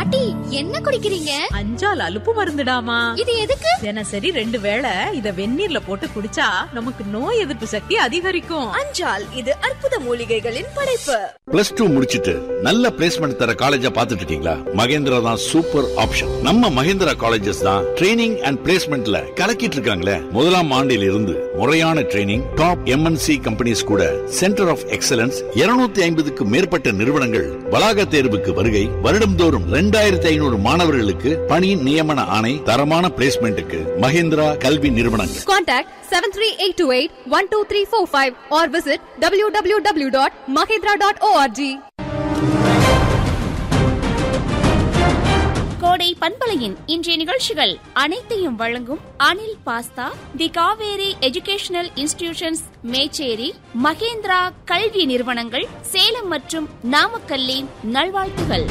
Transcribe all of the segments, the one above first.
பாட்டி என்ன குடிக்கிறீங்க அஞ்சால் அலுப்பு மருந்துடாமா இது எதுக்கு தினசரி ரெண்டு வேளை இத வெந்நீர்ல போட்டு குடிச்சா நமக்கு நோய் எதிர்ப்பு சக்தி அதிகரிக்கும் அஞ்சால் இது அற்புத மூலிகைகளின் படைப்பு பிளஸ் டூ முடிச்சிட்டு நல்ல பிளேஸ்மெண்ட் தர காலேஜா பாத்துட்டு இருக்கீங்களா மகேந்திரா தான் சூப்பர் ஆப்ஷன் நம்ம மகேந்திரா காலேஜஸ் தான் ட்ரைனிங் அண்ட் பிளேஸ்மெண்ட்ல கலக்கிட்டு இருக்காங்களே முதலாம் ஆண்டில் இருந்து முறையான ட்ரைனிங் டாப் எம்என்சி கம்பெனிஸ் கூட சென்டர் ஆஃப் எக்ஸலன்ஸ் 250 ஐம்பதுக்கு மேற்பட்ட நிறுவனங்கள் வளாக தேர்வுக்கு வருகை வருடம்தோறும் ரெண்டாயிரத்தி ஐநூறு மாணவர்களுக்கு பணி நியமன ஆணை தரமான பிளேஸ்மெண்ட்டுக்கு மகேந்திரா கல்வி நிறுவனங்கள் Contact 73828-12345 or visit www.mahindra.org. கோடை பண்பலையின் இன்றைய நிகழ்ச்சிகள் அனைத்தையும் வழங்கும் Anil pasta the Kaveri educational institutions Mecheri Mahendra கல்வி நிறுவனங்கள் சேலம் மற்றும் நாமக்கல்லின் நல்வாழ்த்துகள்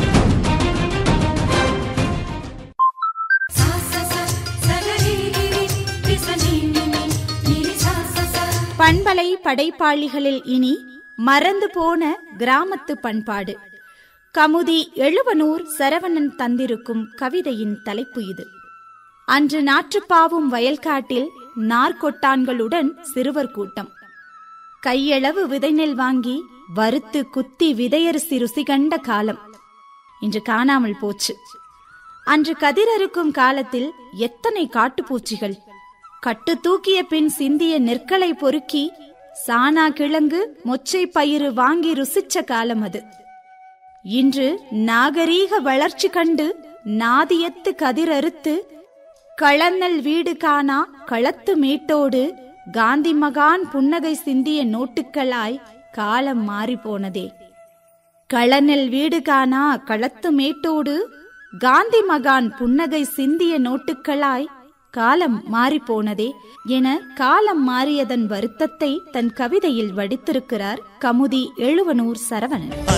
பண்பலை படைப்பாளிகளில் இனி மறந்து போன கிராமத்து பண்பாடு கமுதி எழுவனூர் சரவணன் தந்திருக்கும் கவிதையின் தலைப்பு இது அன்று நாற்றுப்பாவும் வயல்காட்டில் நார்கொட்டான்களுடன் சிறுவர் கூட்டம் கையளவு விதைநெல் வாங்கி வறுத்து குத்தி விதையரிசி ருசி கண்ட காலம் இன்று காணாமல் போச்சு அன்று கதிரறுக்கும் காலத்தில் எத்தனை காட்டுப்பூச்சிகள் கட்டு தூக்கிய பின் சிந்திய நெற்களை பொறுக்கி சானா கிழங்கு மொச்சை பயிறு வாங்கி ருசிச்ச காலம் அது இன்று நாகரீக வளர்ச்சி கண்டு நாதியத்து கதிரறுத்து களநல் வீடு காணா களத்து மீட்டோடு காந்தி மகான் புன்னகை சிந்திய நோட்டுக்களாய் காலம் மாறிப்போனதே களநெல் வீடு காணா களத்து மேட்டோடு காந்தி மகான் புன்னகை சிந்திய நோட்டுக்களாய் காலம் மாறிப்போனதே என காலம் மாறியதன் வருத்தத்தை தன் கவிதையில் வடித்திருக்கிறார் கமுதி எழுவனூர் சரவணன்